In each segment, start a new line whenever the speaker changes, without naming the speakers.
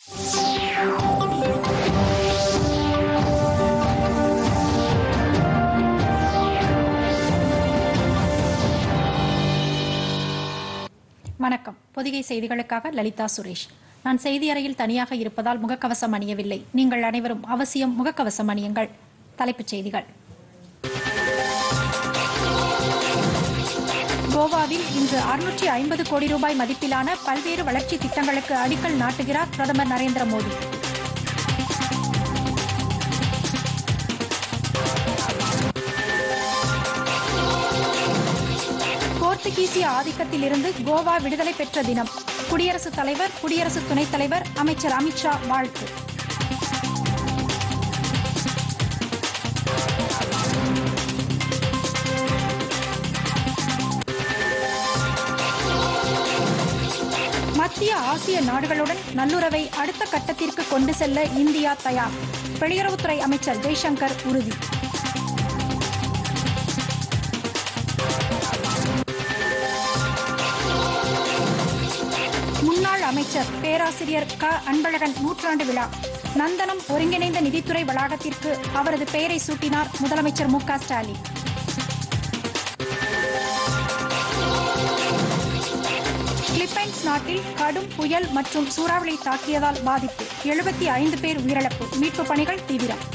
வணக்கம் பொதிகை செய்திகளுக்காக லலிதா சுரேஷ் நான் செய்தி அறையில் தனியாக இருப்பதால் முகக்கவசம் அணியவில்லை நீங்கள் அனைவரும் அவசியம் முகக்கவசம் அணியுங்கள் தலைப்புச் செய்திகள் கோவாவில் இன்று அறுநூற்றி ஐம்பது கோடி ரூபாய் மதிப்பிலான பல்வேறு வளர்ச்சி திட்டங்களுக்கு அடிக்கல் நாட்டுகிறார் பிரதமர் நரேந்திர மோடி போர்த்துகீசிய ஆதிக்கத்திலிருந்து கோவா விடுதலை பெற்ற தினம் குடியரசுத் தலைவர் குடியரசு துணைத் தலைவர் அமைச்சர் அமித்ஷா வாழ்த்து மத்திய ஆசிய நாடுகளுடன் நல்லுறவை அடுத்த கட்டத்திற்கு கொண்டு செல்ல இந்தியா தயார் வெளியுறவுத்துறை அமைச்சர் ஜெய்சங்கர் உறுதி முன்னாள் அமைச்சர் பேராசிரியர் க அன்பழகன் நூற்றாண்டு விழா நந்தனம் ஒருங்கிணைந்த நிதித்துறை வளாகத்திற்கு அவரது பெயரை சூட்டினார் முதலமைச்சர் மு க ஸ்டாலின் பிலிப்பைன்ஸ் நாட்டில் கடும் புயல் மற்றும் சூறாவளி தாக்கியதால் பாதிப்பு எழுபத்தி ஐந்து பேர் உயிரிழப்பு மீட்புப் பணிகள் தீவிரம்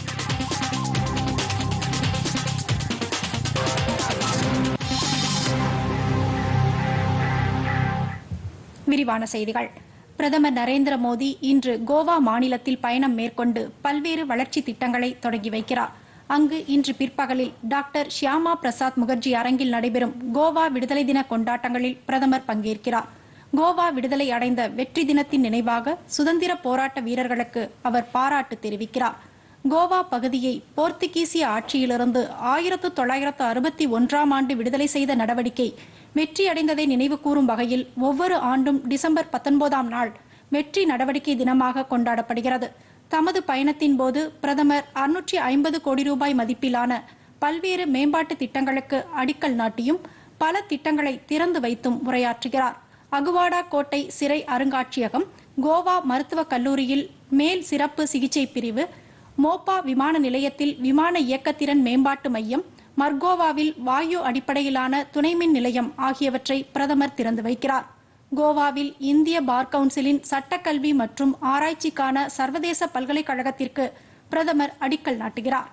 விரிவான செய்திகள் பிரதமர் நரேந்திர மோடி இன்று கோவா மாநிலத்தில் பயணம் மேற்கொண்டு பல்வேறு வளர்ச்சி திட்டங்களை தொடங்கி வைக்கிறார் அங்கு இன்று பிற்பகலில் டாக்டர் ஷியாமா பிரசாத் முகர்ஜி அரங்கில் நடைபெறும் கோவா விடுதலை தின கொண்டாட்டங்களில் பிரதமர் பங்கேற்கிறார் கோவா விடுதலை அடைந்த வெற்றி தினத்தின் நினைவாக சுதந்திர போராட்ட வீரர்களுக்கு அவர் பாராட்டு தெரிவிக்கிறார் கோவா பகுதியை போர்த்துகீசிய ஆட்சியிலிருந்து ஆயிரத்து தொள்ளாயிரத்து அறுபத்தி ஒன்றாம் ஆண்டு விடுதலை செய்த நடவடிக்கை வெற்றியடைந்ததை நினைவு கூறும் வகையில் ஒவ்வொரு ஆண்டும் டிசம்பர் பத்தொன்பதாம் நாள் வெற்றி நடவடிக்கை தினமாக கொண்டாடப்படுகிறது தமது பயணத்தின் போது பிரதமர் அறுநூற்றி ஐம்பது கோடி ரூபாய் மதிப்பிலான பல்வேறு மேம்பாட்டு திட்டங்களுக்கு அடிக்கல் நாட்டியும் பல திட்டங்களை திறந்து வைத்தும் உரையாற்றுகிறார் அகுவாடா கோட்டை சிறை அருங்காட்சியகம் கோவா மருத்துவக் கல்லூரியில் மேல் சிறப்பு சிகிச்சை பிரிவு மோப்பா விமான நிலையத்தில் விமான இயக்கத்திறன் மேம்பாட்டு மையம் மர்கோவாவில் வாயு அடிப்படையிலான துணைமின் நிலையம் ஆகியவற்றை பிரதமர் திறந்து வைக்கிறார் கோவாவில் இந்திய பார் கவுன்சிலின் சட்டக்கல்வி மற்றும் ஆராய்ச்சிக்கான சர்வதேச பல்கலைக்கழகத்திற்கு பிரதமர் அடிக்கல் நாட்டுகிறார்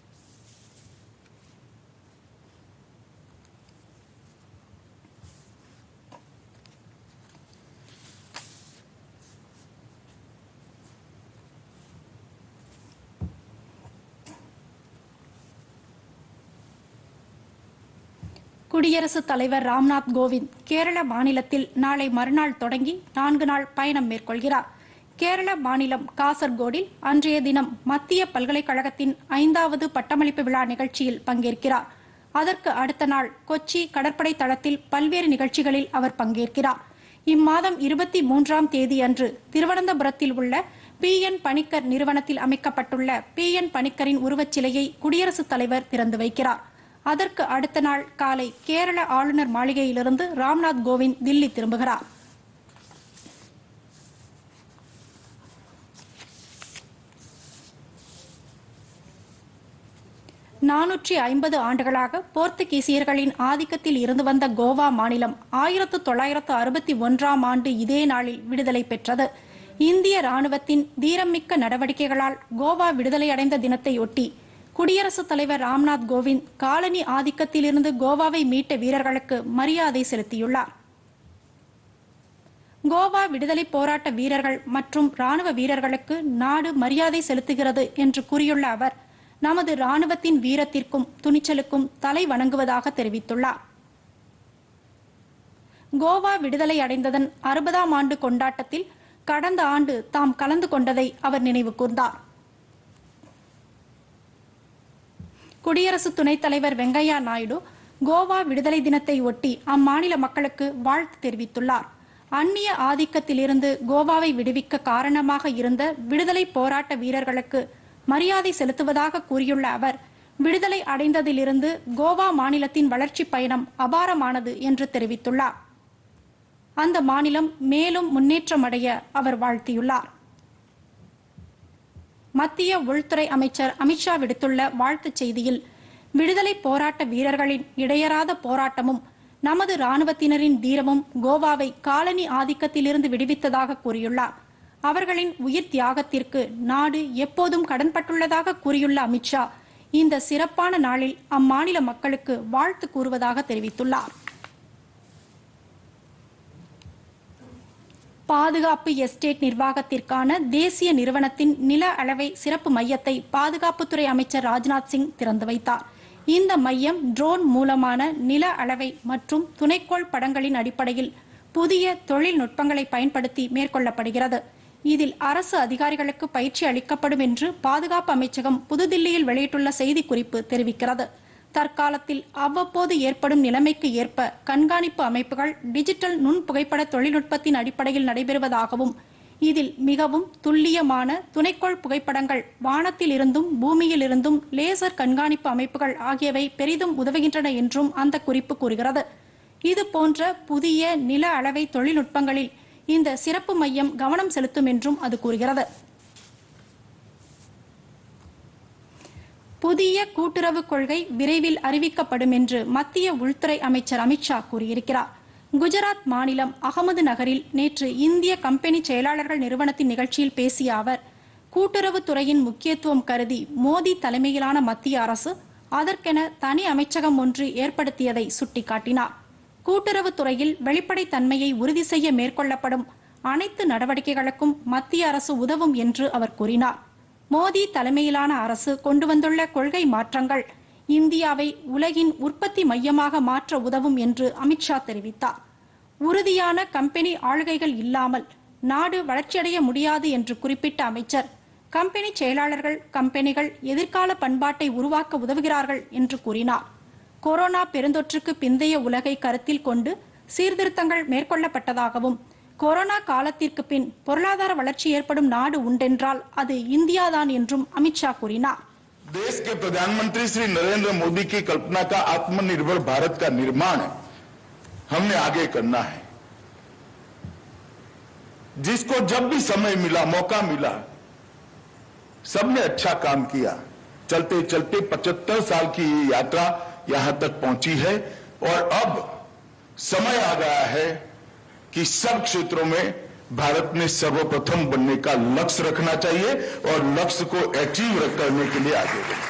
குடியரசுத் தலைவர் ராம்நாத் கோவிந்த் கேரள மாநிலத்தில் நாளை மறுநாள் தொடங்கி நான்கு நாள் பயணம் மேற்கொள்கிறார் கேரள மாநிலம் காசர்கோடில் அன்றைய தினம் மத்திய பல்கலைக்கழகத்தின் ஐந்தாவது பட்டமளிப்பு விழா நிகழ்ச்சியில் பங்கேற்கிறார் அதற்கு அடுத்த நாள் கொச்சி கடற்படை தளத்தில் பல்வேறு நிகழ்ச்சிகளில் அவர் பங்கேற்கிறார் இம்மாதம் இருபத்தி மூன்றாம் தேதி அன்று திருவனந்தபுரத்தில் உள்ள பி என் பணிக்கர் நிறுவனத்தில் அமைக்கப்பட்டுள்ள பி என் பணிக்கரின் உருவச்சிலையை குடியரசுத் தலைவர் திறந்து வைக்கிறார் அதற்கு அடுத்த நாள் காலை கேரள ஆளுநர் மாளிகையிலிருந்து ராம்நாத் கோவிந்த் தில்லி திரும்புகிறார் நானூற்றி ஐம்பது ஆண்டுகளாக போர்த்துகீசியர்களின் ஆதிக்கத்தில் இருந்து வந்த கோவா மாநிலம் ஆயிரத்து தொள்ளாயிரத்து அறுபத்தி ஒன்றாம் ஆண்டு இதே நாளில் விடுதலை பெற்றது இந்திய ராணுவத்தின் தீரமிக்க நடவடிக்கைகளால் கோவா விடுதலை அடைந்த தினத்தையொட்டி குடியரசுத் தலைவர் ராம்நாத் கோவிந்த் காலனி ஆதிக்கத்திலிருந்து கோவாவை மீட்ட வீரர்களுக்கு மரியாதை செலுத்தியுள்ளார் கோவா விடுதலை போராட்ட வீரர்கள் மற்றும் ராணுவ வீரர்களுக்கு நாடு மரியாதை செலுத்துகிறது என்று கூறியுள்ள அவர் நமது ராணுவத்தின் வீரத்திற்கும் துணிச்சலுக்கும் தலை வணங்குவதாக தெரிவித்துள்ளார் கோவா விடுதலை அடைந்ததன் அறுபதாம் ஆண்டு கொண்டாட்டத்தில் கடந்த ஆண்டு தாம் கலந்து கொண்டதை அவர் நினைவு கூர்ந்தார் குடியரசு துணைத் தலைவர் வெங்கையா நாயுடு கோவா விடுதலை தினத்தை ஒட்டி அம்மாநில மக்களுக்கு வாழ்த்து தெரிவித்துள்ளார் அந்நிய ஆதிக்கத்திலிருந்து கோவாவை விடுவிக்க காரணமாக இருந்த விடுதலை போராட்ட வீரர்களுக்கு மரியாதை செலுத்துவதாக கூறியுள்ள அவர் விடுதலை அடைந்ததிலிருந்து கோவா மாநிலத்தின் வளர்ச்சி பயணம் அபாரமானது என்று தெரிவித்துள்ளார் அந்த மாநிலம் மேலும் முன்னேற்றமடைய அவர் வாழ்த்தியுள்ளார் மத்திய உள்துறை அமைச்சர் அமித்ஷா விடுத்துள்ள வாழ்த்துச் செய்தியில் விடுதலை போராட்ட வீரர்களின் இடையறாத போராட்டமும் நமது ராணுவத்தினரின் தீரமும் கோவாவை காலனி ஆதிக்கத்திலிருந்து விடுவித்ததாக கூறியுள்ளார் அவர்களின் உயிர் தியாகத்திற்கு நாடு எப்போதும் கடன்பட்டுள்ளதாக கூறியுள்ள அமித்ஷா இந்த சிறப்பான நாளில் அம்மாநில மக்களுக்கு வாழ்த்து கூறுவதாக தெரிவித்துள்ளார் பாதுகாப்பு எஸ்டேட் நிர்வாகத்திற்கான தேசிய நிறுவனத்தின் நில அளவை சிறப்பு மையத்தை பாதுகாப்புத்துறை அமைச்சர் ராஜ்நாத் சிங் திறந்து வைத்தார் இந்த மையம் ட்ரோன் மூலமான நில அளவை மற்றும் துணைக்கோள் படங்களின் அடிப்படையில் புதிய தொழில்நுட்பங்களை பயன்படுத்தி மேற்கொள்ளப்படுகிறது இதில் அரசு அதிகாரிகளுக்கு பயிற்சி அளிக்கப்படும் என்று பாதுகாப்பு அமைச்சகம் புதுதில்லியில் வெளியிட்டுள்ள செய்திக்குறிப்பு தெரிவிக்கிறது தற்காலத்தில் அவ்வப்போது ஏற்படும் நிலைமைக்கு ஏற்ப கண்காணிப்பு அமைப்புகள் டிஜிட்டல் நுண் புகைப்பட தொழில்நுட்பத்தின் அடிப்படையில் நடைபெறுவதாகவும் இதில் மிகவும் துல்லியமான துணைக்கோள் புகைப்படங்கள் வானத்தில் இருந்தும் பூமியில் இருந்தும் லேசர் கண்காணிப்பு அமைப்புகள் ஆகியவை பெரிதும் உதவுகின்றன என்றும் அந்த குறிப்பு கூறுகிறது இது போன்ற புதிய நில அளவை தொழில்நுட்பங்களில் இந்த சிறப்பு மையம் கவனம் செலுத்தும் என்றும் அது கூறுகிறது புதிய கூட்டுறவு கொள்கை விரைவில் அறிவிக்கப்படும் என்று மத்திய உள்துறை அமைச்சர் அமித்ஷா கூறியிருக்கிறார் குஜராத் மாநிலம் அகமது நகரில் நேற்று இந்திய கம்பெனி செயலாளர்கள் நிறுவனத்தின் நிகழ்ச்சியில் பேசிய அவர் கூட்டுறவுத் துறையின் முக்கியத்துவம் கருதி மோடி தலைமையிலான மத்திய அரசு அதற்கென தனி அமைச்சகம் ஒன்று ஏற்படுத்தியதை சுட்டிக்காட்டினார் கூட்டுறவுத் துறையில் வெளிப்படைத்தன்மையை உறுதி செய்ய மேற்கொள்ளப்படும் அனைத்து நடவடிக்கைகளுக்கும் மத்திய அரசு உதவும் என்று அவர் கூறினார் மோடி தலைமையிலான அரசு கொண்டு வந்துள்ள கொள்கை மாற்றங்கள் இந்தியாவை உலகின் உற்பத்தி மையமாக மாற்ற உதவும் என்று அமித்ஷா தெரிவித்தார் உறுதியான கம்பெனி ஆளுகைகள் இல்லாமல் நாடு வளர்ச்சியடைய முடியாது என்று குறிப்பிட்ட அமைச்சர் கம்பெனி செயலாளர்கள் கம்பெனிகள் எதிர்கால பண்பாட்டை உருவாக்க உதவுகிறார்கள் என்று கூறினார் கொரோனா பெருந்தொற்றுக்கு பிந்தைய உலகை கருத்தில் கொண்டு சீர்திருத்தங்கள் மேற்கொள்ளப்பட்டதாகவும் கொரோனா காலத்திற்கு பின் பொருளாதார வளர்ச்சி ஏற்படும் நாடு உண்டென்றால் அது இந்தியாதான் என்றும் அமித்ஷா கூறினார்
देश के प्रधानमंत्री श्री नरेंद्र मोदी की कल्पना का आत्मनिर्भर भारत का निर्माण हमने आगे करना है जिसको जब भी समय मिला मौका मिला सबने अच्छा काम किया चलते चलते 75 साल की ये यात्रा यहां तक पहुंची है और अब समय आ गया है कि सब क्षेत्रों में भारत ने सर्वप्रथम बनने का लक्ष्य रखना चाहिए और लक्ष्य को अचीव करने के लिए आगे बढ़े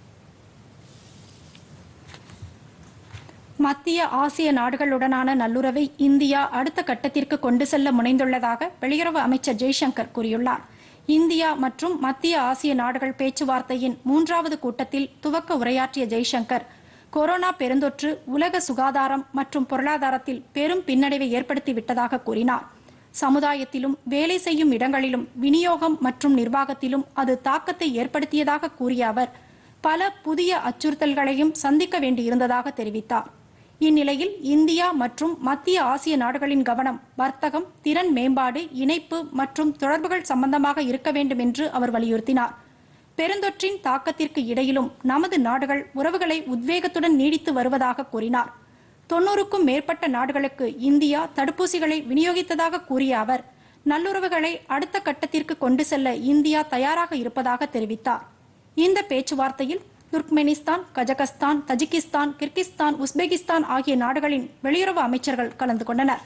மத்திய ஆசிய நாடுகளுடனான நல்லுறவை இந்தியா அடுத்த கட்டத்திற்கு கொண்டு செல்ல முனைந்துள்ளதாக வெளியுறவு அமைச்சர் ஜெய்சங்கர் கூறியுள்ளார் இந்தியா மற்றும் மத்திய ஆசிய நாடுகள் பேச்சுவார்த்தையின் மூன்றாவது கூட்டத்தில் துவக்க உரையாற்றிய ஜெய்சங்கர் கொரோனா பெருந்தொற்று உலக சுகாதாரம் மற்றும் பொருளாதாரத்தில் பெரும் பின்னடைவை ஏற்படுத்திவிட்டதாக கூறினார் சமுதாயத்திலும் வேலை செய்யும் இடங்களிலும் விநியோகம் மற்றும் நிர்வாகத்திலும் அது தாக்கத்தை ஏற்படுத்தியதாக கூறிய அவர் பல புதிய அச்சுறுத்தல்களையும் சந்திக்க வேண்டியிருந்ததாக தெரிவித்தார் இந்நிலையில் இந்தியா மற்றும் மத்திய ஆசிய நாடுகளின் கவனம் வர்த்தகம் திறன் மேம்பாடு இணைப்பு மற்றும் தொடர்புகள் சம்பந்தமாக இருக்க வேண்டும் என்று அவர் வலியுறுத்தினார் பெருந்தொற்றின் தாக்கத்திற்கு இடையிலும் நமது நாடுகள் உறவுகளை உத்வேகத்துடன் நீடித்து வருவதாக கூறினார் தொன்னூறுக்கும் மேற்பட்ட நாடுகளுக்கு இந்தியா தடுப்பூசிகளை விநியோகித்ததாக கூறிய அவர் நல்லுறவுகளை அடுத்த கட்டத்திற்கு கொண்டு செல்ல இந்தியா தயாராக இருப்பதாக தெரிவித்தார் இந்த பேச்சுவார்த்தையில் Turkmenistan Kazakhstan Tajikistan Kyrgyzstan Uzbekistan ஆகிய நாடுகளின் வெளியுறவு அமைச்சர்கள் கலந்து கொண்டனர்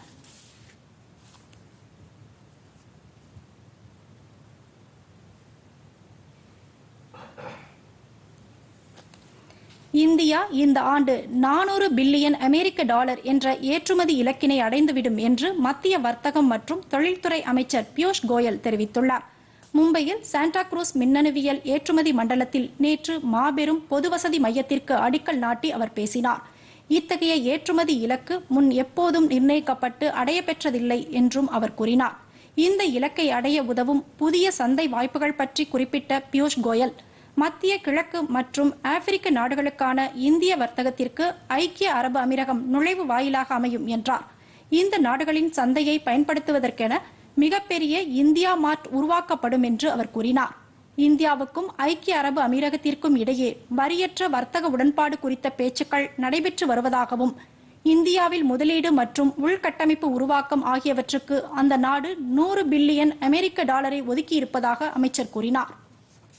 இந்தியா இந்த ஆண்டு நானூறு பில்லியன் அமெரிக்க டாலர் என்ற ஏற்றுமதி இலக்கினை அடைந்துவிடும் என்று மத்திய வர்த்தகம் மற்றும் தொழில்துறை அமைச்சர் பியூஷ் கோயல் தெரிவித்துள்ளார் மும்பையில் சாண்டா குரூஸ் மின்னணுவியல் ஏற்றுமதி மண்டலத்தில் நேற்று மாபெரும் பொது வசதி மையத்திற்கு அடிக்கல் நாட்டி அவர் பேசினார் இத்தகைய ஏற்றுமதி இலக்கு முன் எப்போதும் நிர்ணயிக்கப்பட்டு அடையப்பெற்றதில்லை என்றும் அவர் கூறினார் இந்த இலக்கை அடைய உதவும் புதிய சந்தை வாய்ப்புகள் பற்றி குறிப்பிட்ட பியூஷ் கோயல் மத்திய கிழக்கு மற்றும் ஆப்பிரிக்க நாடுகளுக்கான இந்திய வர்த்தகத்திற்கு ஐக்கிய அரபு அமீரகம் நுழைவு வாயிலாக அமையும் என்றார் இந்த நாடுகளின் சந்தையை பயன்படுத்துவதற்கென மிகப்பெரிய இந்தியா மார்ட் உருவாக்கப்படும் என்று அவர் கூறினார் இந்தியாவுக்கும் ஐக்கிய அரபு அமீரகத்திற்கும் இடையே வரியற்ற வர்த்தக உடன்பாடு குறித்த பேச்சுக்கள் நடைபெற்று வருவதாகவும் இந்தியாவில் முதலீடு மற்றும் உள்கட்டமைப்பு உருவாக்கம் ஆகியவற்றுக்கு அந்த நாடு நூறு பில்லியன் அமெரிக்க டாலரை ஒதுக்கியிருப்பதாக அமைச்சர் கூறினார்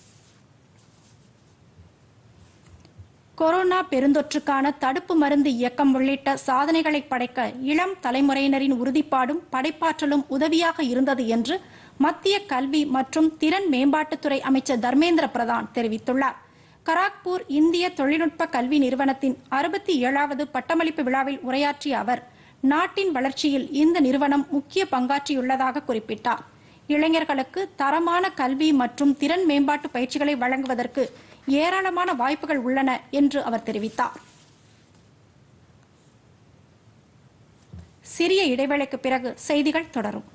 கொரோனா பெருந்தொற்றுக்கான தடுப்பு மருந்து இயக்கம் உள்ளிட்ட சாதனைகளை படைக்க இளம் தலைமுறையினரின் உறுதிப்பாடும் படைப்பாற்றலும் உதவியாக இருந்தது என்று மத்திய கல்வி மற்றும் திறன் மேம்பாட்டுத்துறை அமைச்சர் தர்மேந்திர பிரதான் தெரிவித்துள்ளார் கராக்பூர் இந்திய தொழில்நுட்ப கல்வி நிறுவனத்தின் அறுபத்தி ஏழாவது பட்டமளிப்பு விழாவில் உரையாற்றிய அவர் நாட்டின் வளர்ச்சியில் இந்த நிறுவனம் முக்கிய பங்காற்றியுள்ளதாக குறிப்பிட்டார் இளைஞர்களுக்கு தரமான கல்வி மற்றும் திறன் மேம்பாட்டு பயிற்சிகளை வழங்குவதற்கு ஏராளமான வாய்ப்புகள் உள்ளன என்று அவர் தெரிவித்தார் சிறிய இடைவேளைக்கு பிறகு செய்திகள் தொடரும்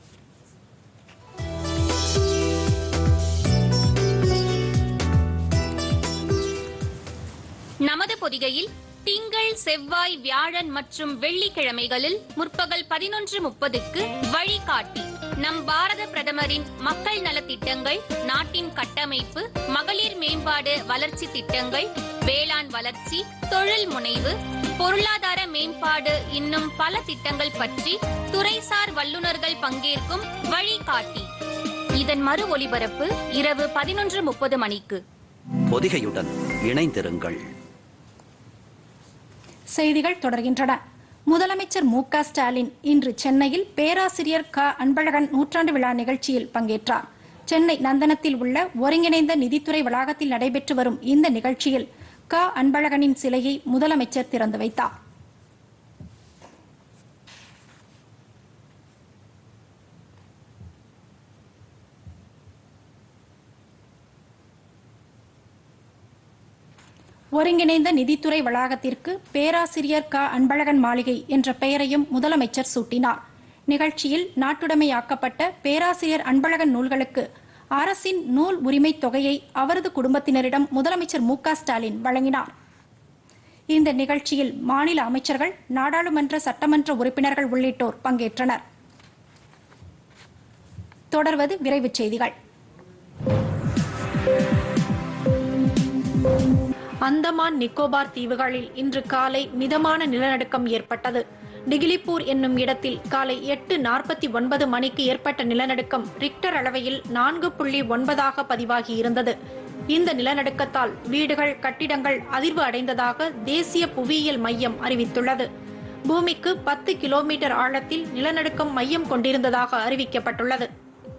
நமது பொதிகையில் திங்கள் செவ்வாய் வியாழன் மற்றும் வெள்ளிக்கிழமைகளில் முற்பகல் பதினொன்று முப்பதுக்கு வழிகாட்டி நம் பாரத பிரதமரின் மக்கள் நலத்திட்டங்கள் நாட்டின் கட்டமைப்பு மகளிர் மேம்பாடு வளர்ச்சி திட்டங்கள் வேளாண் வளர்ச்சி தொழில் முனைவு பொருளாதார மேம்பாடு இன்னும் பல திட்டங்கள் பற்றி துறைசார் வல்லுநர்கள் பங்கேற்கும் வழிகாட்டி இதன் மறு ஒலிபரப்பு இரவு பதினொன்று முப்பது மணிக்கு
பொதிகையுடன் இணைந்திருங்கள்
செய்திகள் தொடர்கின்றன முதலமைச்சர் மு க ஸ்டாலின் இன்று சென்னையில் பேராசிரியர் க அன்பழகன் நூற்றாண்டு விழா நிகழ்ச்சியில் பங்கேற்றார் சென்னை நந்தனத்தில் உள்ள ஒருங்கிணைந்த நிதித்துறை வளாகத்தில் நடைபெற்று வரும் இந்த நிகழ்ச்சியில் க அன்பழகனின் சிலையை முதலமைச்சர் திறந்து வைத்தார் ஒருங்கிணைந்த நிதித்துறை வளாகத்திற்கு பேராசிரியர் க அன்பழகன் மாளிகை என்ற பெயரையும் முதலமைச்சர் சூட்டினார் நிகழ்ச்சியில் நாட்டுடைமையாக்கப்பட்ட பேராசிரியர் அன்பழகன் நூல்களுக்கு அரசின் நூல் உரிமைத் தொகையை அவரது குடும்பத்தினரிடம் முதலமைச்சர் மு க ஸ்டாலின் வழங்கினார் இந்த நிகழ்ச்சியில் மாநில அமைச்சர்கள் நாடாளுமன்ற சட்டமன்ற உறுப்பினர்கள் உள்ளிட்டோர் பங்கேற்றனர் தொடர்வது விரைவுச் செய்திகள் அந்தமான் நிக்கோபார் தீவுகளில் இன்று காலை மிதமான நிலநடுக்கம் ஏற்பட்டது டிகிலிப்பூர் என்னும் இடத்தில் காலை எட்டு நாற்பத்தி ஒன்பது மணிக்கு ஏற்பட்ட நிலநடுக்கம் ரிக்டர் அளவையில் நான்கு புள்ளி ஒன்பதாக பதிவாகி இருந்தது இந்த நிலநடுக்கத்தால் வீடுகள் கட்டிடங்கள் அதிர்வு அடைந்ததாக தேசிய புவியியல் மையம் அறிவித்துள்ளது பூமிக்கு பத்து கிலோமீட்டர் ஆழத்தில் நிலநடுக்கம் மையம் கொண்டிருந்ததாக அறிவிக்கப்பட்டுள்ளது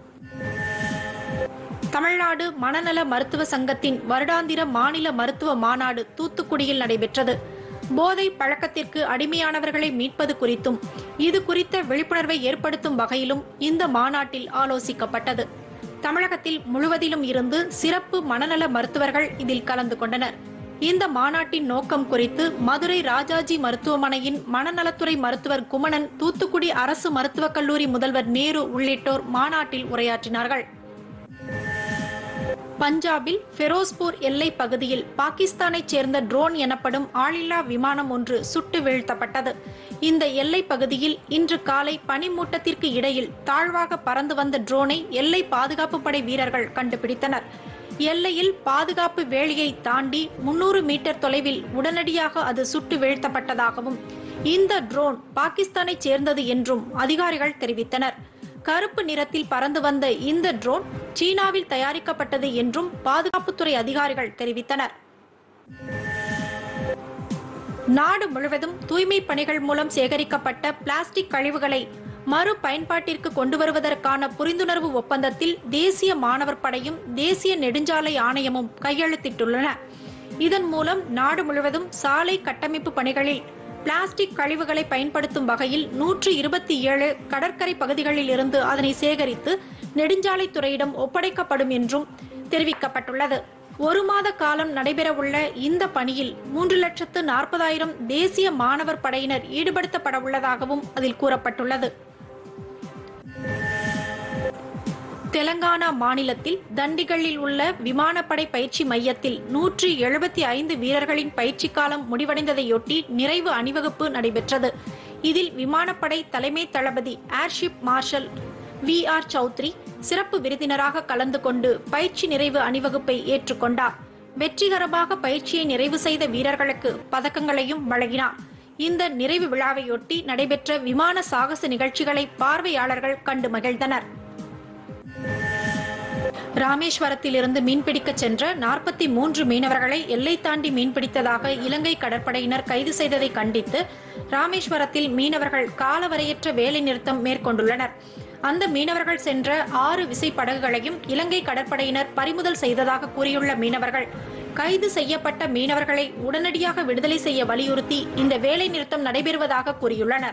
தமிழ்நாடு மனநல மருத்துவ சங்கத்தின் வருடாந்திர மாநில மருத்துவ மாநாடு தூத்துக்குடியில் நடைபெற்றது போதை பழக்கத்திற்கு அடிமையானவர்களை மீட்பது குறித்தும் இது குறித்த விழிப்புணர்வை ஏற்படுத்தும் வகையிலும் இந்த மாநாட்டில் ஆலோசிக்கப்பட்டது தமிழகத்தில் முழுவதிலும் இருந்து சிறப்பு மனநல மருத்துவர்கள் இதில் கலந்து கொண்டனர் இந்த மாநாட்டின் நோக்கம் குறித்து மதுரை ராஜாஜி மருத்துவமனையின் மனநலத்துறை மருத்துவர் குமணன் தூத்துக்குடி அரசு மருத்துவக் கல்லூரி முதல்வர் நேரு உள்ளிட்டோர் மாநாட்டில் உரையாற்றினார்கள் பஞ்சாபில் ஃபெரோஸ்பூர் எல்லை பகுதியில் பாகிஸ்தானைச் சேர்ந்த ட்ரோன் எனப்படும் ஆளில்லா விமானம் ஒன்று சுட்டு வீழ்த்தப்பட்டது இந்த எல்லை பகுதியில் இன்று காலை பனிமூட்டத்திற்கு இடையில் தாழ்வாக பறந்து வந்த ட்ரோனை எல்லை பாதுகாப்பு படை வீரர்கள் கண்டுபிடித்தனர் எல்லையில் பாதுகாப்பு வேலியை தாண்டி முன்னூறு மீட்டர் தொலைவில் உடனடியாக அது சுட்டு வீழ்த்தப்பட்டதாகவும் இந்த ட்ரோன் பாகிஸ்தானைச் சேர்ந்தது என்றும் அதிகாரிகள் தெரிவித்தனர் கருப்பு நிறத்தில் பறந்து வந்த இந்த ட்ரோன் சீனாவில் தயாரிக்கப்பட்டது என்றும் பாதுகாப்புத்துறை அதிகாரிகள் தெரிவித்தனர் நாடு முழுவதும் தூய்மை பணிகள் மூலம் சேகரிக்கப்பட்ட பிளாஸ்டிக் கழிவுகளை மறு பயன்பாட்டிற்கு கொண்டு வருவதற்கான புரிந்துணர்வு ஒப்பந்தத்தில் தேசிய மாணவர் படையும் தேசிய நெடுஞ்சாலை ஆணையமும் கையெழுத்திட்டுள்ளன இதன் மூலம் நாடு முழுவதும் சாலை கட்டமைப்பு பணிகளில் பிளாஸ்டிக் கழிவுகளை பயன்படுத்தும் வகையில் நூற்று இருபத்தி ஏழு கடற்கரை பகுதிகளில் இருந்து அதனை சேகரித்து நெடுஞ்சாலைத்துறையிடம் ஒப்படைக்கப்படும் என்றும் தெரிவிக்கப்பட்டுள்ளது ஒரு மாத காலம் நடைபெறவுள்ள இந்த பணியில் மூன்று லட்சத்து நாற்பதாயிரம் தேசிய மாணவர் படையினர் ஈடுபடுத்தப்பட உள்ளதாகவும் அதில் கூறப்பட்டுள்ளது தெலங்கானா மாநிலத்தில் தண்டிகளில் உள்ள விமானப்படை பயிற்சி மையத்தில் நூற்றி எழுபத்தி ஐந்து வீரர்களின் பயிற்சி காலம் முடிவடைந்ததையொட்டி நிறைவு அணிவகுப்பு நடைபெற்றது இதில் விமானப்படை தலைமை தளபதி air chief marshal V R Chaudhari சிறப்பு விருந்தினராக கலந்து கொண்டு பயிற்சி நிறைவு அணிவகுப்பை ஏற்றுக்கொண்டார் வெற்றிகரமாக பயிற்சியை நிறைவு செய்த வீரர்களுக்கு பதக்கங்களையும் வழங்கினார் இந்த நிறைவு விழாவையொட்டி நடைபெற்ற விமான சாகச நிகழ்ச்சிகளை பார்வையாளர்கள் கண்டு மகிழ்ந்தனர் ராமேஸ்வரத்திலிருந்து மீன்பிடிக்கச் சென்ற நாற்பத்தி மூன்று மீனவர்களை எல்லை தாண்டி மீன்பிடித்ததாக இலங்கை கடற்படையினர் கைது செய்ததை கண்டித்து ராமேஸ்வரத்தில் மீனவர்கள் காலவரையற்ற வேலை நிறுத்தம் மேற்கொண்டுள்ளனர் அந்த மீனவர்கள் சென்ற ஆறு விசைப்படகுகளையும் இலங்கை கடற்படையினர் பறிமுதல் செய்ததாக கூறியுள்ள மீனவர்கள் கைது செய்யப்பட்ட மீனவர்களை உடனடியாக விடுதலை செய்ய வலியுறுத்தி இந்த வேலை நிறுத்தம் நடைபெறுவதாக கூறியுள்ளனர்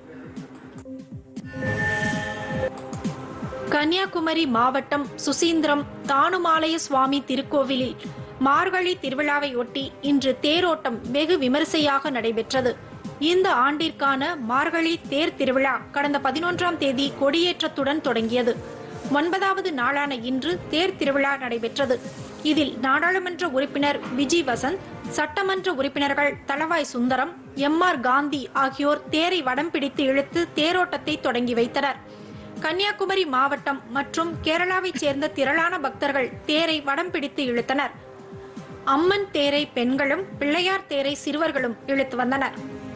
கன்னியாகுமரி மாவட்டம் சுசீந்திரம் தானுமாலய சுவாமி திருக்கோவிலில் மார்கழி திருவிழாவை ஒட்டி இன்று தேரோட்டம் வெகு விமரிசையாக நடைபெற்றது இந்த ஆண்டிற்கான மார்கழி தேர் திருவிழா கடந்த பதினொன்றாம் தேதி கொடியேற்றத்துடன் தொடங்கியது ஒன்பதாவது நாளான இன்று தேர் திருவிழா நடைபெற்றது இதில் நாடாளுமன்ற உறுப்பினர் விஜி வசந்த் சட்டமன்ற உறுப்பினர்கள் தளவாய் சுந்தரம் எம் ஆர் காந்தி ஆகியோர் தேரை வடம் பிடித்து இழுத்து தேரோட்டத்தை தொடங்கி வைத்தனர் கன்னியாகுமரி மாவட்டம் மற்றும் கேரளாவைச் சேர்ந்த திரளான பக்தர்கள் தேரை வடம் பிடித்து இழுத்தனர் அம்மன் தேரை பெண்களும் பிள்ளையார் தேரை சிறுவர்களும் இழுத்து வந்தனர்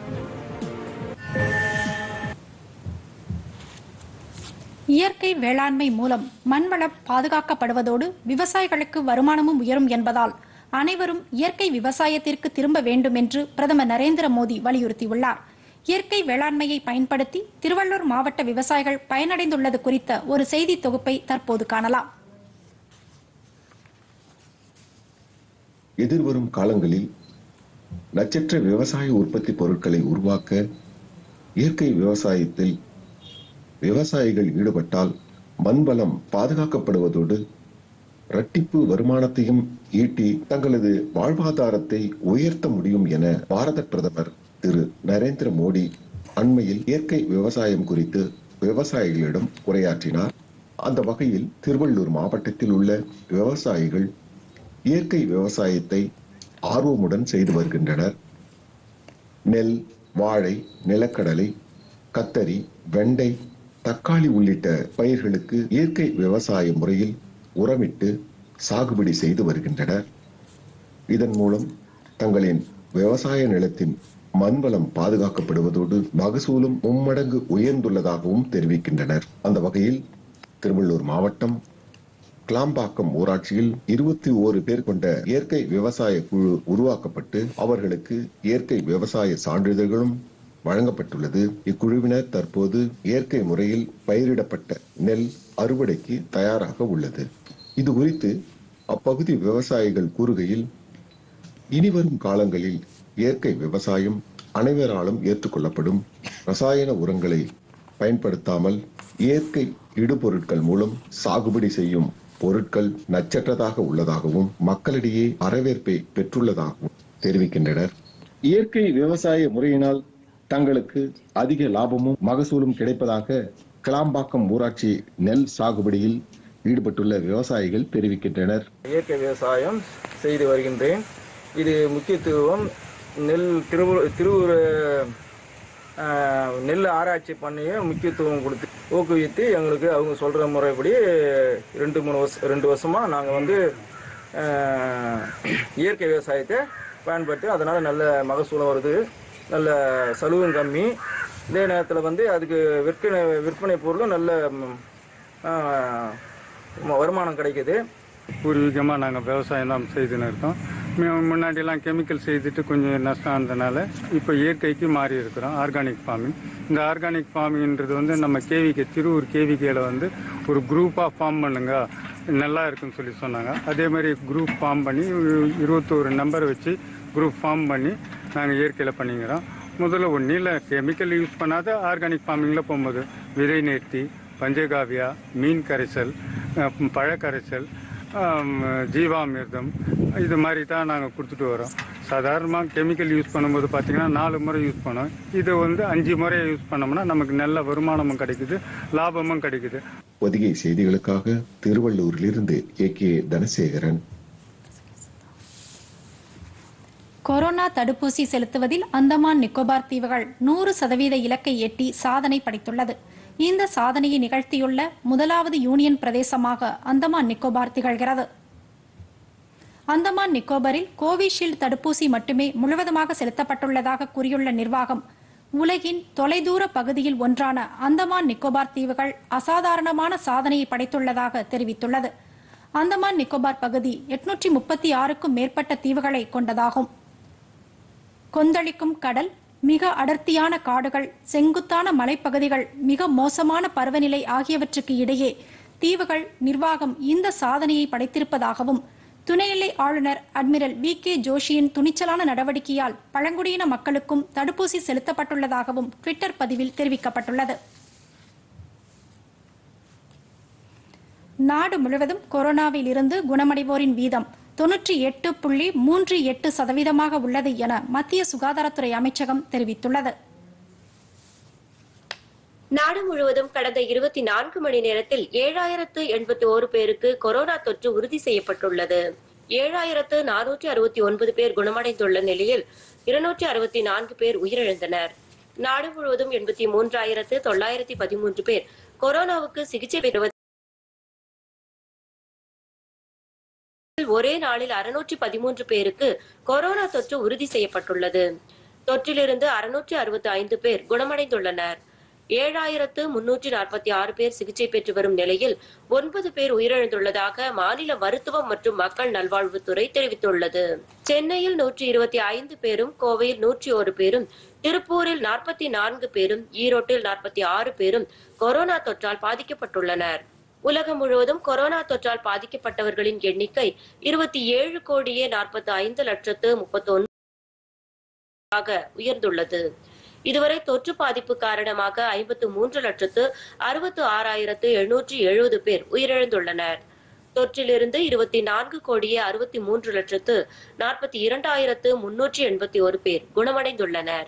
இயற்கை வேளாண்மை மூலம் மண்வளம் பாதுகாக்கப்படுவதோடு விவசாயிகளுக்கு வருமானமும் உயரும் என்பதால் அனைவரும் இயற்கை விவசாயத்திற்கு திரும்ப வேண்டும் என்று பிரதமர் நரேந்திர மோடி வலியுறுத்தியுள்ளார் இயற்கை வேளாண்மையை பயன்படுத்தி திருவள்ளூர் மாவட்ட விவசாயிகள் பயனடைந்துள்ளது குறித்த ஒரு செய்தி தொகுப்பை தற்போது காணலாம்
எதிர்வரும் காலங்களில் நட்சத்திர விவசாய உற்பத்தி பொருட்களை உருவாக்க இயற்கை விவசாயத்தில் விவசாயிகள் ஈடுபட்டால் மண்வளம் பாதுகாக்கப்படுவதோடு இரட்டிப்பு வருமானத்தையும் ஈட்டி தங்களது வாழ்வாதாரத்தை உயர்த்த முடியும் என பாரத பிரதமர் திரு நரேந்திர மோடி அண்மையில் இயற்கை விவசாயம் குறித்து விவசாயிகளிடம் உரையாற்றினார் அந்த வகையில் திருவள்ளூர் மாவட்டத்தில் உள்ள விவசாயிகள் இயற்கை விவசாயத்தை ஆர்வமுடன் செய்து வருகின்றனர் நெல் வாழை நிலக்கடலை கத்தரி வெண்டை தக்காளி உள்ளிட்ட பயிர்களுக்கு இயற்கை விவசாய முறையில் உரமிட்டு சாகுபடி செய்து வருகின்றனர் இதன் மூலம் தங்களின் விவசாய நிலத்தின் மண்வளம் பாதுகாக்கப்படுவதோடு மகசூலும் மும்மடங்கு உயர்ந்துள்ளதாகவும் தெரிவிக்கின்றனர் அந்த வகையில் திருவள்ளூர் மாவட்டம் கிளாம்பாக்கம் ஊராட்சியில் இருபத்தி ஓரு பேர் கொண்ட இயற்கை விவசாய குழு உருவாக்கப்பட்டு அவர்களுக்கு இயற்கை விவசாய சான்றிதழ்களும் வழங்கப்பட்டுள்ளது இக்குழுவினர் தற்போது இயற்கை முறையில் பயிரிடப்பட்ட நெல் அறுவடைக்கு தயாராக உள்ளது இது குறித்து அப்பகுதி விவசாயிகள் கூறுகையில் இனிவரும் காலங்களில் இயற்கை விவசாயம் அனைவராலும் ஏற்றுக்கொள்ளப்படும் ரசாயன உரங்களை பயன்படுத்தாமல் இயற்கை இடுபொருட்கள் மூலம் சாகுபடி செய்யும் பொருட்கள் நச்சற்றதாக உள்ளதாகவும் மக்களிடையே வரவேற்பை பெற்றுள்ளதாகவும் தெரிவிக்கின்றனர் இயற்கை விவசாய முறையினால் தங்களுக்கு அதிக லாபமும் மகசூலும் கிடைப்பதாக கிளாம்பாக்கம் ஊராட்சி நெல் சாகுபடியில் ஈடுபட்டுள்ள விவசாயிகள் தெரிவிக்கின்றனர்
இயற்கை விவசாயம் செய்து வருகின்றேன் இது முக்கியத்துவம் நெல் திருவூர் திருவூர் ஆஹ், நெல் ஆராய்ச்சி பண்ணியே முக்கியத்துவம் கொடுத்து ஊக்குவித்து எங்களுக்கு அவங்க சொல்கிற முறைப்படி ரெண்டு மூணு வருஷம் ரெண்டு வருஷமாக நாங்கள் வந்து ஆஹ், இயற்கை விவசாயத்தை பயன்படுத்தி அதனால் நல்ல மகசூலம் வருது நல்ல சலுவும் கம்மி இதே நேரத்தில் வந்து அதுக்கு விற்பனை விற்பனை பொருளும் நல்ல ம், ஆஹ், வருமானம் கிடைக்குது
பூர்வீகமாக நாங்கள் விவசாயம் தான் செய்துன்னு இருக்கோம் மு- முன்னாடியெல்லாம் கெமிக்கல் செய்துட்டு கொஞ்சம் நஷ்டம் இருந்தனால இப்போ இயற்கைக்கு மாறி இருக்கிறோம் ஆர்கானிக் ஃபார்மிங் இந்த ஆர்கானிக் ஃபார்மிங்ன்றது வந்து நம்ம கேவிகே திருவூர் கேவிகேல வந்து ஒரு குரூப்பாக ஃபார்ம் பண்ணுங்க நல்லா இருக்குன்னு சொல்லி சொன்னாங்க அதே மாதிரி குரூப் ஃபார்ம் பண்ணி இருபத்தோரு நம்பர் வச்சு குரூப் ஃபார்ம் பண்ணி நாங்கள் இயற்கையில் பண்ணிக்கிறோம் முதல்ல ஒன்றும் இல்லை கெமிக்கல் யூஸ் பண்ணாத ஆர்கானிக் ஃபார்மிங்கில் போகும்போது விதை நேர்த்தி பஞ்சகாவியா மீன் கரைசல் அஹ், பழ கரைசல் ஆம், ஜீவாமிர்தம் இது மாதிரி தான் நாங்கள் கொடுத்துட்டு வரோம் சாதாரணமாக கெமிக்கல் யூஸ் பண்ணும்போது பார்த்தீங்கன்னா நாலு முறை யூஸ் பண்ணோம் இது வந்து அஞ்சு முறை யூஸ் பண்ணோம்னா நமக்கு நல்ல வருமானமும் கிடைக்குது லாபமும் கிடைக்குது
பொதிகை செய்திகளுக்காக திருவள்ளூரிலிருந்து ஏ கே தனசேகரன்
கொரோனா தடுப்பூசி செலுத்துவதில் அந்தமான் நிக்கோபார் தீவுகள் நூறு சதவீத இலக்கை எட்டி சாதனை படைத்துள்ளது இந்த சாதனையை நிகழ்த்தியுள்ள முதலாவது யூனியன் பிரதேசமாக அந்தமான் நிக்கோபார் திகழ்கிறது அந்தமான் நிக்கோபரில் கோவிஷீல்டு தடுப்பூசி மட்டுமே முழுவதுமாக செலுத்தப்பட்டுள்ளதாக கூறியுள்ள நிர்வாகம் உலகின் தொலைதூர பகுதியில் ஒன்றான அந்தமான் நிக்கோபார் தீவுகள் அசாதாரணமான சாதனையை படைத்துள்ளதாக தெரிவித்துள்ளது அந்தமான் நிக்கோபார் பகுதி எட்நூற்றி முப்பத்தி ஆறுக்கும் மேற்பட்ட தீவுகளை கொண்டதாகும் கொந்தளிக்கும் கடல் மிக அடர்த்தியான காடுகள் செங்குத்தான மலைப்பகுதிகள் மிக மோசமான பருவநிலை ஆகியவற்றுக்கு இடையே தீவுகள் நிர்வாகம் இந்த சாதனையை படைத்திருப்பதாகவும் துணைநிலை ஆளுநர் அட்மிரல் வி கே ஜோஷியின் துணிச்சலான நடவடிக்கையால் பழங்குடியின மக்களுக்கும் தடுப்பூசி செலுத்தப்பட்டுள்ளதாகவும் ட்விட்டர் பதிவில் தெரிவிக்கப்பட்டுள்ளது நாடு முழுவதும் கொரோனாவில் இருந்து குணமடைவோரின் வீதம் தொன்னூற்றி எட்டு புள்ளி மூன்று எட்டு சதவீதமாக உள்ளது என மத்திய சுகாதாரத்துறை அமைச்சகம் தெரிவித்துள்ளது
நாடு முழுவதும் கடந்த இருபத்தி நான்கு மணி நேரத்தில் ஏழாயிரத்து எண்பத்தி ஓரு பேருக்கு கொரோனா தொற்று உறுதி செய்யப்பட்டுள்ளது ஏழாயிரத்து நானூற்றி அறுபத்தி ஒன்பது பேர் குணமடைந்துள்ள நிலையில் இருநூற்றி அறுபத்தி நான்கு பேர் உயிரிழந்தனர் நாடு முழுவதும் எண்பத்தி மூன்றாயிரத்து தொள்ளாயிரத்தி பதிமூன்று பேர் கொரோனாவுக்கு சிகிச்சை பெறுவது ஒரே நாளில் அறுநூற்றி பதிமூன்று பேருக்கு கொரோனா தொற்று உறுதி செய்யப்பட்டுள்ளது தொற்றிலிருந்து அறுநூற்றி அறுபத்தி ஐந்து பேர் குணமடைந்துள்ளனர் ஏழாயிரத்து முன்னூற்றி நாற்பத்தி ஆறு பேர் சிகிச்சை பெற்று வரும் நிலையில் ஒன்பது பேர் உயிரிழந்துள்ளதாக மாநில மருத்துவம் மற்றும் மக்கள் நல்வாழ்வுத்துறை தெரிவித்துள்ளது சென்னையில் நூற்றி இருபத்தி ஐந்து பேரும் கோவையில் நூற்றி ஒரு பேரும் திருப்பூரில் நாற்பத்தி நான்கு பேரும் ஈரோட்டில் நாற்பத்தி ஆறு பேரும் கொரோனா தொற்றால் பாதிக்கப்பட்டுள்ளனர் உலகம் முழுவதும் கொரோனா தொற்றால் பாதிக்கப்பட்டவர்களின் எண்ணிக்கை இருபத்தி ஏழு கோடியே நாற்பத்தி ஐந்து லட்சத்து முப்பத்தி உயர்ந்துள்ளது இதுவரை தொற்று பாதிப்பு காரணமாக ஐம்பத்து மூன்று லட்சத்து அறுபத்து ஆறாயிரத்து எழுநூற்றி எழுபது பேர் உயிரிழந்துள்ளனர் தொற்றிலிருந்து இருபத்தி நான்கு கோடியே அறுபத்தி மூன்று லட்சத்து நாற்பத்தி இரண்டாயிரத்து முன்னூற்றி எண்பத்தி ஒரு பேர் குணமடைந்துள்ளனர்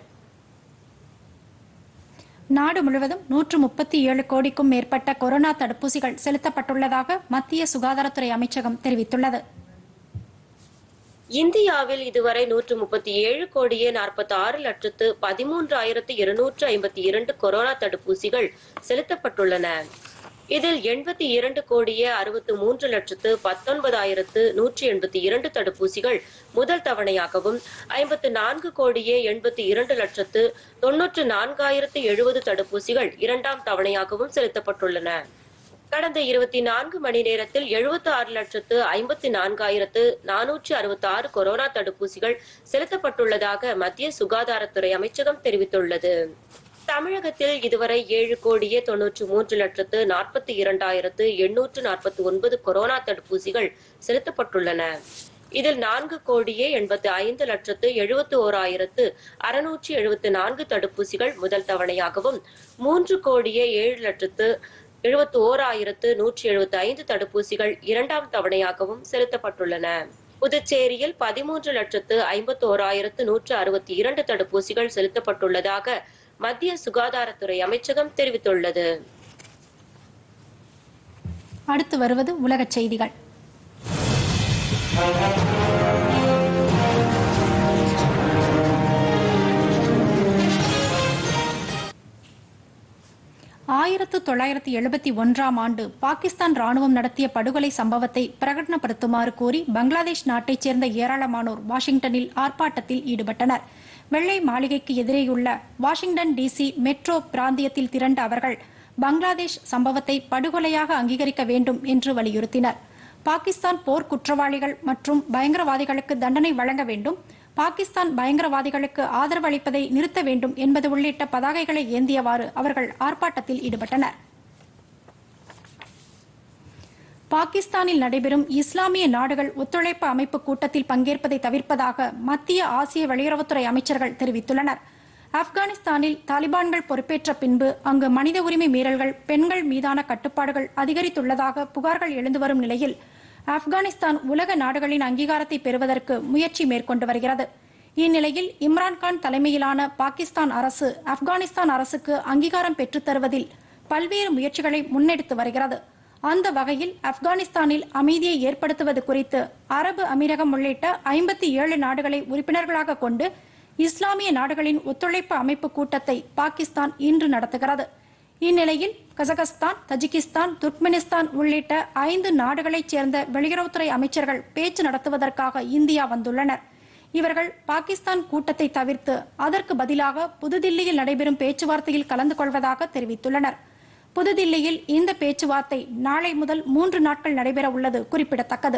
நாடு முழுவதும் நூற்று முப்பத்தி ஏழு கோடிக்கும் மேற்பட்ட கொரோனா தடுப்பூசிகள் செலுத்தப்பட்டுள்ளதாக மத்திய சுகாதாரத்துறை அமைச்சகம் தெரிவித்துள்ளது
இந்தியாவில் இதுவரை நூற்று முப்பத்தி ஏழு கோடியே நாற்பத்தி ஆறு லட்சத்து பதிமூன்றாயிரத்து இருநூற்று ஐம்பத்தி இரண்டு கொரோனா தடுப்பூசிகள் செலுத்தப்பட்டுள்ளன இதில் எண்பத்தி இரண்டு கோடியே அறுபத்து மூன்று லட்சத்து பத்தொன்பதாயிரத்து நூற்றி எண்பத்தி இரண்டு தடுப்பூசிகள் முதல் தவணையாகவும் ஐம்பத்து நான்கு கோடியே எண்பத்தி இரண்டு லட்சத்து தொன்னூற்று நான்காயிரத்து எழுபது தடுப்பூசிகள் இரண்டாம் தவணையாகவும் செலுத்தப்பட்டுள்ளன கடந்த இருபத்தி நான்கு மணி நேரத்தில் எழுபத்தி ஆறு லட்சத்து ஐம்பத்தி நான்காயிரத்து நானூற்றி அறுபத்தி ஆறு கொரோனா தடுப்பூசிகள் செலுத்தப்பட்டுள்ளதாக மத்திய சுகாதாரத்துறை அமைச்சகம் தெரிவித்துள்ளது தமிழகத்தில் இதுவரை ஏழு கோடியே தொன்னூற்று மூன்று லட்சத்து நாற்பத்தி இரண்டாயிரத்து எண்ணூற்று நாற்பத்தி ஒன்பது கொரோனா தடுப்பூசிகள் செலுத்தப்பட்டுள்ளன இதில் நான்கு கோடியே எண்பத்தி ஐந்து லட்சத்து எழுபத்தி ஓராயிரத்து அறுநூற்றி எழுபத்தி நான்கு தடுப்பூசிகள் முதல் தவணையாகவும் மூன்று கோடியே ஏழு லட்சத்து எழுபத்தி ஓராயிரத்து நூற்றி எழுபத்தி ஐந்து தடுப்பூசிகள் இரண்டாம் தவணையாகவும் செலுத்தப்பட்டுள்ளன புதுச்சேரியில் பதிமூன்று லட்சத்து ஐம்பத்தி ஓராயிரத்து நூற்று அறுபத்தி இரண்டு தடுப்பூசிகள் செலுத்தப்பட்டுள்ளதாக மத்திய சுகாதாரத்துறை அமைச்சகம் தெரிவித்துள்ளது
அடுத்து வருவது உலகச் செய்திகள் ஆயிரத்து தொள்ளாயிரத்து எழுபத்தி ஒன்றாம் ஆண்டு பாகிஸ்தான் ராணுவம் நடத்திய படுகொலை சம்பவத்தை பிரகடனப்படுத்துமாறு கோரி பங்களாதேஷ் நாட்டைச் சேர்ந்த ஏராளமானோர் வாஷிங்டனில் ஆர்ப்பாட்டத்தில் ஈடுபட்டனர் வெள்ளை மாளிகைக்கு எதிரேயுள்ள வாஷிங்டன் டிசி மெட்ரோ பிராந்தியத்தில் திரண்ட அவர்கள் பங்களாதேஷ் சம்பவத்தை படுகொலையாக அங்கீகரிக்க வேண்டும் என்று வலியுறுத்தினர் பாகிஸ்தான் போர் குற்றவாளிகள் மற்றும் பயங்கரவாதிகளுக்கு தண்டனை வழங்க வேண்டும் பாகிஸ்தான் பயங்கரவாதிகளுக்கு ஆதரவு அளிப்பதை நிறுத்த வேண்டும் என்பது உள்ளிட்ட பதாகைகளை ஏந்தியவாறு அவர்கள் ஆர்ப்பாட்டத்தில் ஈடுபட்டனர் பாகிஸ்தானில் நடைபெறும் இஸ்லாமிய நாடுகள் ஒத்துழைப்பு அமைப்பு கூட்டத்தில் பங்கேற்பதை தவிர்ப்பதாக மத்திய ஆசிய வெளியுறவுத்துறை அமைச்சர்கள் தெரிவித்துள்ளனர் ஆப்கானிஸ்தானில் தாலிபான்கள் பொறுப்பேற்ற பின்பு அங்கு மனித உரிமை மீறல்கள் பெண்கள் மீதான கட்டுப்பாடுகள் அதிகரித்துள்ளதாக புகார்கள் எழுந்து வரும் நிலையில் ஆப்கானிஸ்தான் உலக நாடுகளின் அங்கீகாரத்தை பெறுவதற்கு முயற்சி மேற்கொண்டு வருகிறது இந்நிலையில் இம்ரான்கான் தலைமையிலான பாகிஸ்தான் அரசு ஆப்கானிஸ்தான் அரசுக்கு அங்கீகாரம் பெற்றுத் தருவதில் பல்வேறு முயற்சிகளை முன்னெடுத்து வருகிறது அந்த வகையில் ஆப்கானிஸ்தானில் அமைதியை ஏற்படுத்துவது குறித்து அரபு அமீரகம் உள்ளிட்ட ஐம்பத்தி ஏழு நாடுகளை உறுப்பினர்களாக கொண்டு இஸ்லாமிய நாடுகளின் ஒத்துழைப்பு அமைப்பு கூட்டத்தை பாகிஸ்தான் இன்று நடத்துகிறது இந்நிலையில் கசகஸ்தான் தஜிகிஸ்தான் துர்க்மெனிஸ்தான் உள்ளிட்ட ஐந்து நாடுகளைச் சேர்ந்த வெளியுறவுத்துறை அமைச்சர்கள் பேச்சு நடத்துவதற்காக இந்தியா வந்துள்ளனர் இவர்கள் பாகிஸ்தான் கூட்டத்தை தவிர்த்து அதற்கு பதிலாக புதுதில்லியில் நடைபெறும் பேச்சுவார்த்தையில் கலந்து கொள்வதாக தெரிவித்துள்ளனர் புதுதில்லியில் இந்த பேச்சுவார்த்தை நாளை முதல் மூன்று நாட்கள் நடைபெற உள்ளது குறிப்பிடத்தக்கது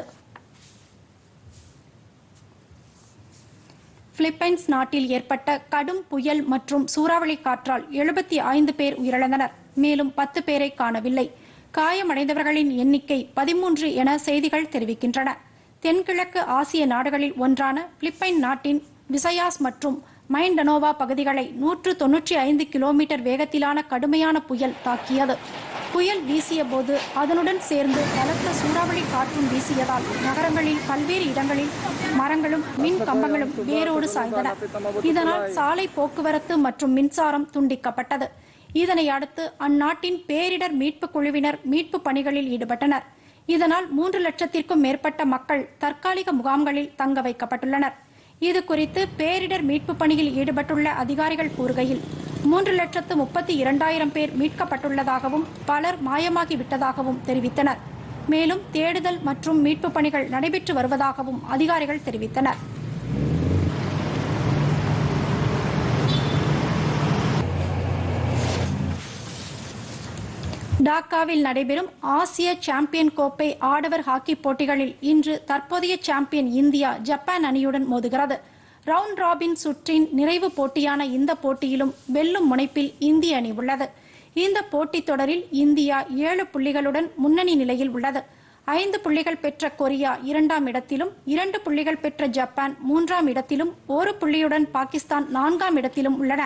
பிலிப்பைன்ஸ் நாட்டில் ஏற்பட்ட கடும் புயல் மற்றும் சூறாவளி காற்றால் எழுபத்தி ஐந்து பேர் உயிரிழந்தனர் மேலும் பத்து பேரை காணவில்லை காயமடைந்தவர்களின் எண்ணிக்கை பதிமூன்று என செய்திகள் தெரிவிக்கின்றன தென்கிழக்கு ஆசிய நாடுகளில் ஒன்றான பிலிப்பைன் நாட்டின் விசயாஸ் மற்றும் மைண்டனோவா பகுதிகளை நூற்று தொன்னூற்றி ஐந்து கிலோமீட்டர் வேகத்திலான கடுமையான புயல் தாக்கியது புயல் வீசிய போது அதனுடன் சேர்ந்து பலத்த சூறாவளி காற்றும் வீசியதால் நகரங்களில் பல்வேறு இடங்களில் மரங்களும் மின் கம்பங்களும் வேரோடு சாய்ந்தன இதனால் சாலை போக்குவரத்து மற்றும் மின்சாரம் துண்டிக்கப்பட்டது இதனை அடுத்து அந்நாட்டின் பேரிடர் மீட்புக் குழுவினர் மீட்பு பணிகளில் ஈடுபட்டனர் இதனால் மூன்று லட்சத்திற்கும் மேற்பட்ட மக்கள் தற்காலிக முகாம்களில் தங்க வைக்கப்பட்டுள்ளனர் இது குறித்து பேரிடர் மீட்பு பணியில் ஈடுபட்டுள்ள அதிகாரிகள் கூறுகையில் மூன்று லட்சத்து முப்பத்தி இரண்டாயிரம் பேர் மீட்கப்பட்டுள்ளதாகவும் பலர் மாயமாகிவிட்டதாகவும் தெரிவித்தனர் மேலும் தேடுதல் மற்றும் மீட்பு பணிகள் நடைபெற்று வருவதாகவும் அதிகாரிகள் தெரிவித்தனர் டாக்காவில் நடைபெறும் ஆசிய சாம்பியன் கோப்பை ஆடவர் ஹாக்கி போட்டிகளில் இன்று தற்போதைய சாம்பியன் இந்தியா ஜப்பான் அணியுடன் மோதுகிறது ரவுண்ட் ராபின் சுற்றின் நிறைவு போட்டியான இந்த போட்டியிலும் வெல்லும் முனைப்பில் இந்திய அணி உள்ளது இந்த போட்டித் தொடரில் இந்தியா ஏழு புள்ளிகளுடன் முன்னணி நிலையில் உள்ளது ஐந்து புள்ளிகள் பெற்ற கொரியா இரண்டாம் இடத்திலும் இரண்டு புள்ளிகள் பெற்ற ஜப்பான் மூன்றாம் இடத்திலும் ஒரு புள்ளியுடன் பாகிஸ்தான் நான்காம் இடத்திலும் உள்ளன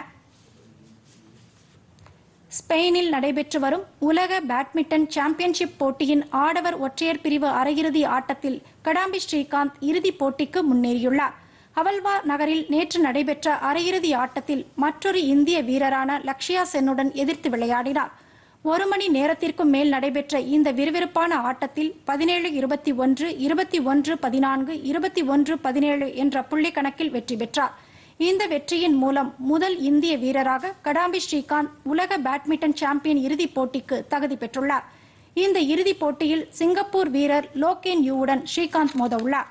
ஸ்பெயினில் நடைபெற்று வரும் உலக பேட்மிண்டன் சாம்பியன்ஷிப் போட்டியின் ஆடவர் ஒற்றையர் பிரிவு அரையிறுதி ஆட்டத்தில் கடாம்பி ஸ்ரீகாந்த் இறுதிப் போட்டிக்கு முன்னேறியுள்ளார் ஹவல்வா நகரில் நேற்று நடைபெற்ற அரையிறுதி ஆட்டத்தில் மற்றொரு இந்திய வீரரான லக்ஷயா சென்னுடன் எதிர்த்து விளையாடினார் ஒரு மணி நேரத்திற்கும் மேல் நடைபெற்ற இந்த விறுவிறுப்பான ஆட்டத்தில் பதினேழு இருபத்தி ஒன்று இருபத்தி ஒன்று பதினான்கு இருபத்தி ஒன்று பதினேழு என்ற புள்ளி கணக்கில் வெற்றி பெற்றார் இந்த வெற்றியின் மூலம் முதல் இந்திய வீரராக கடாம்பி ஸ்ரீகாந்த் உலக பேட்மிண்டன் சாம்பியன் இறுதிப் போட்டிக்கு தகுதி பெற்றுள்ளார் இந்த இறுதிப் போட்டியில் சிங்கப்பூர் வீரர் லோகேன் யூவுடன் ஸ்ரீகாந்த் மோத உள்ளார்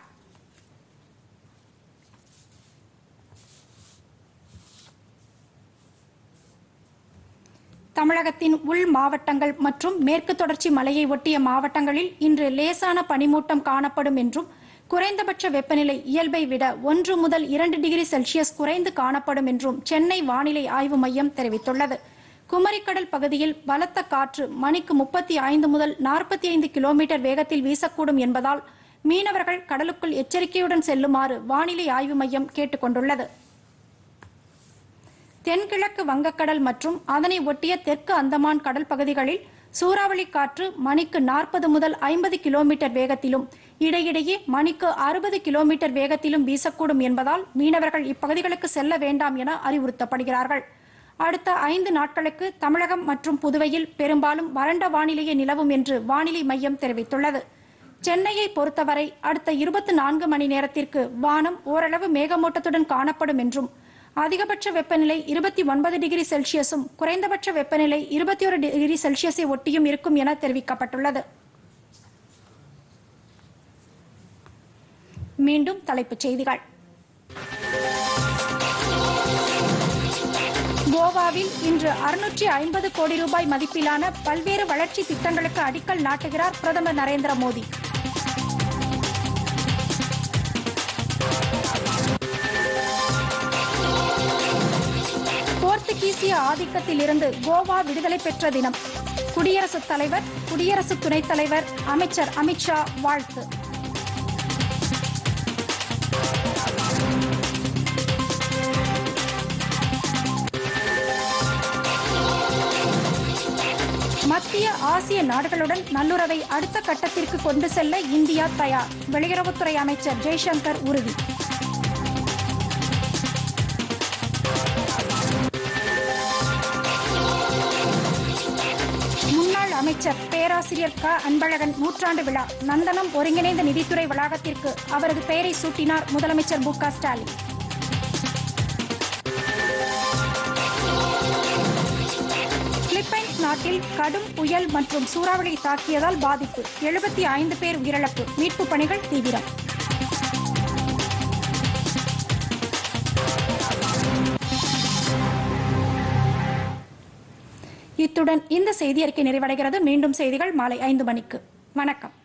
தமிழகத்தின் உள் மாவட்டங்கள் மற்றும் மேற்கு தொடர்ச்சி மலையை ஒட்டிய மாவட்டங்களில் இன்று லேசான பனிமூட்டம் காணப்படும் என்றும் குறைந்தபட்ச வெப்பநிலை இயல்பை விட ஒன்று முதல் இரண்டு டிகிரி செல்சியஸ் குறைந்து காணப்படும் என்றும் சென்னை வானிலை ஆய்வு மையம் தெரிவித்துள்ளது குமரிக்கடல் பகுதியில் பலத்த காற்று மணிக்கு முப்பத்தி ஐந்து முதல் நாற்பத்தி ஐந்து கிலோமீட்டர் வேகத்தில் வீசக்கூடும் என்பதால் மீனவர்கள் கடலுக்குள் எச்சரிக்கையுடன் செல்லுமாறு வானிலை ஆய்வு மையம் கேட்டுக் கொண்டுள்ளது தென்கிழக்கு வங்கக்கடல் மற்றும் அதனை ஒட்டிய தெற்கு அந்தமான் கடல் பகுதிகளில் சூறாவளி காற்று மணிக்கு நாற்பது முதல் ஐம்பது கிலோமீட்டர் வேகத்திலும் இடையிடையே மணிக்கு அறுபது கிலோமீட்டர் வேகத்திலும் வீசக்கூடும் என்பதால் மீனவர்கள் இப்பகுதிகளுக்கு செல்ல வேண்டாம் என அறிவுறுத்தப்படுகிறார்கள் அடுத்த ஐந்து நாட்களுக்கு தமிழகம் மற்றும் புதுவையில் பெரும்பாலும் வறண்ட வானிலையே நிலவும் என்று வானிலை மையம் தெரிவித்துள்ளது சென்னையை பொறுத்தவரை அடுத்த இருபத்தி நான்கு மணி நேரத்திற்கு வானம் ஓரளவு மேகமூட்டத்துடன் காணப்படும் என்றும் அதிகபட்ச வெப்பநிலை இருபத்தி ஒன்பது டிகிரி செல்சியஸும் குறைந்தபட்ச வெப்பநிலை இருபத்தி ஒரு டிகிரி செல்சியஸை ஒட்டியும் இருக்கும் என தெரிவிக்கப்பட்டுள்ளது மீண்டும் தலைப்புச் செய்திகள் கோவாவில் இன்று அறுநூற்றி ஐம்பது கோடி ரூபாய் மதிப்பிலான பல்வேறு வளர்ச்சி திட்டங்களுக்கு அடிக்கல் நாட்டுகிறார் பிரதமர் நரேந்திர மோடி போர்த்துகீசிய ஆதிக்கத்திலிருந்து கோவா விடுதலை பெற்ற தினம் குடியரசுத் தலைவர் குடியரசு துணைத் தலைவர் அமைச்சர் அமித்ஷா வாழ்த்து மத்திய ஆசிய நாடுகளுடன் நல்லுறவை அடுத்த கட்டத்திற்கு கொண்டு செல்ல இந்தியா தயார் வெளியுறவுத்துறை அமைச்சர் ஜெய்சங்கர் உறுதி முன்னாள் அமைச்சர் பேராசிரியர் க அன்பழகன் நூற்றாண்டு விழா நந்தனம் ஒருங்கிணைந்த நிதித்துறை வளாகத்திற்கு அவரது பெயரை சூட்டினார் முதலமைச்சர் மு க ஸ்டாலின் பிலிப்பைன்ஸ் நாட்டில் கடும் புயல் மற்றும் சூறாவளி தாக்கியதால் பாதிப்பு எழுபத்தி ஐந்து பேர் உயிரிழப்பு மீட்பு பணிகள் தீவிரம் இத்துடன் இந்த செய்தி அறிக்கை நிறைவடைகிறது மீண்டும் செய்திகள் மாலை ஐந்து மணிக்கு வணக்கம்